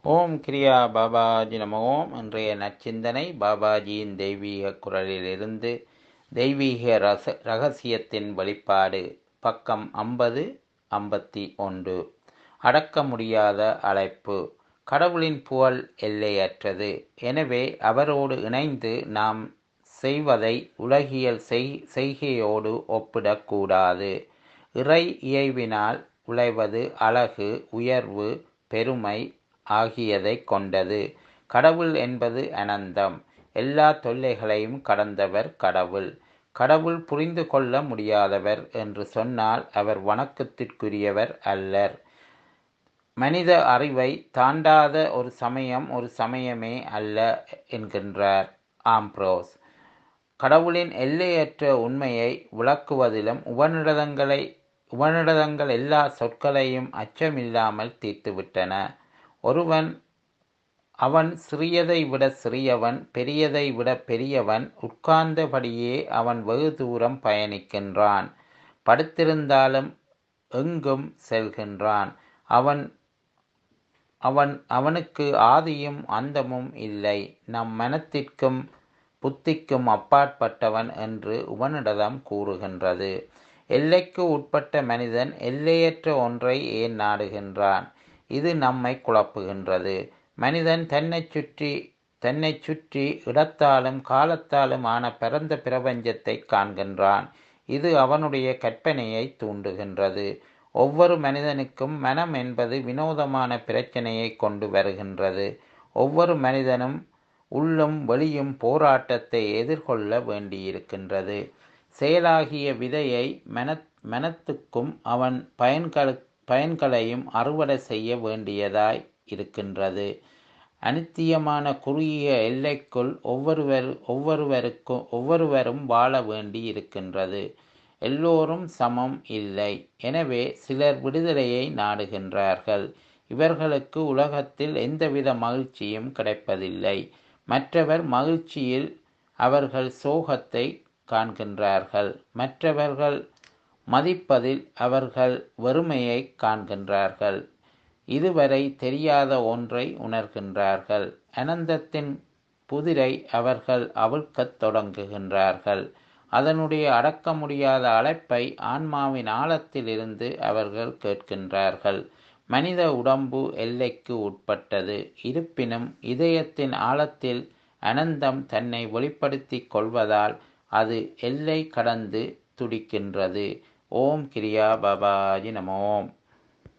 ஓம் கிரியா பாபாஜி நம ஓம் இன்றைய நச்சிந்தனை பாபாஜியின் தெய்வீக குரலிலிருந்து தெய்வீக ரச ரகசியத்தின் வெளிப்பாடு பக்கம் ஐம்பது ஐம்பத்தி ஒன்று அடக்க முடியாத அழைப்பு கடவுளின் புகழ் எல்லையற்றது எனவே அவரோடு இணைந்து நாம் செய்வதை உலகியல் செய் செய்கையோடு ஒப்பிடக்கூடாது இறை இயைவினால் விளைவது அழகு உயர்வு பெருமை ஆகியதை கொண்டது கடவுள் என்பது அனந்தம் எல்லா தொல்லைகளையும் கடந்தவர் கடவுள் கடவுள் புரிந்து கொள்ள முடியாதவர் என்று சொன்னால் அவர் வணக்கத்திற்குரியவர் அல்லர் மனித அறிவை தாண்டாத ஒரு சமயம் ஒரு சமயமே அல்ல என்கின்றார் ஆம்ப்ரோஸ் கடவுளின் எல்லையற்ற உண்மையை விளக்குவதிலும் உபநிடதங்களை உபநிடதங்கள் எல்லா சொற்களையும் அச்சமில்லாமல் தீர்த்துவிட்டன ஒருவன் அவன் சிறியதை விட சிறியவன் பெரியதை விட பெரியவன் உட்கார்ந்தபடியே அவன் வெகு தூரம் பயணிக்கின்றான் படுத்திருந்தாலும் எங்கும் செல்கின்றான் அவன் அவன் அவனுக்கு ஆதியும் அந்தமும் இல்லை நம் மனத்திற்கும் புத்திக்கும் அப்பாற்பட்டவன் என்று உபனிடதம் கூறுகின்றது எல்லைக்கு உட்பட்ட மனிதன் எல்லையற்ற ஒன்றை ஏன் நாடுகின்றான் இது நம்மை குழப்புகின்றது மனிதன் தன்னை சுற்றி தன்னை சுற்றி இடத்தாலும் காலத்தாலும் ஆன பரந்த பிரபஞ்சத்தை காண்கின்றான் இது அவனுடைய கற்பனையை தூண்டுகின்றது ஒவ்வொரு மனிதனுக்கும் மனம் என்பது வினோதமான பிரச்சனையை கொண்டு வருகின்றது ஒவ்வொரு மனிதனும் உள்ளும் வெளியும் போராட்டத்தை எதிர்கொள்ள வேண்டியிருக்கின்றது செயலாகிய விதையை மன மனத்துக்கும் அவன் பயன்களு பயன்களையும் அறுவடை செய்ய வேண்டியதாய் இருக்கின்றது அனித்தியமான குறுகிய எல்லைக்குள் ஒவ்வொருவர் ஒவ்வொருவருக்கும் ஒவ்வொருவரும் வாழ வேண்டி இருக்கின்றது எல்லோரும் சமம் இல்லை எனவே சிலர் விடுதலையை நாடுகின்றார்கள் இவர்களுக்கு உலகத்தில் எந்தவித மகிழ்ச்சியும் கிடைப்பதில்லை மற்றவர் மகிழ்ச்சியில் அவர்கள் சோகத்தை காண்கின்றார்கள் மற்றவர்கள் மதிப்பதில் அவர்கள் வறுமையை காண்கின்றார்கள் இதுவரை தெரியாத ஒன்றை உணர்கின்றார்கள் அனந்தத்தின் புதிரை அவர்கள் அவிழ்க்கத் தொடங்குகின்றார்கள் அதனுடைய அடக்க முடியாத அழைப்பை ஆன்மாவின் ஆழத்திலிருந்து அவர்கள் கேட்கின்றார்கள் மனித உடம்பு எல்லைக்கு உட்பட்டது இருப்பினும் இதயத்தின் ஆழத்தில் அனந்தம் தன்னை வெளிப்படுத்தி கொள்வதால் அது எல்லை கடந்து துடிக்கின்றது ஓம் கிரியா பாபாஜி நமோம்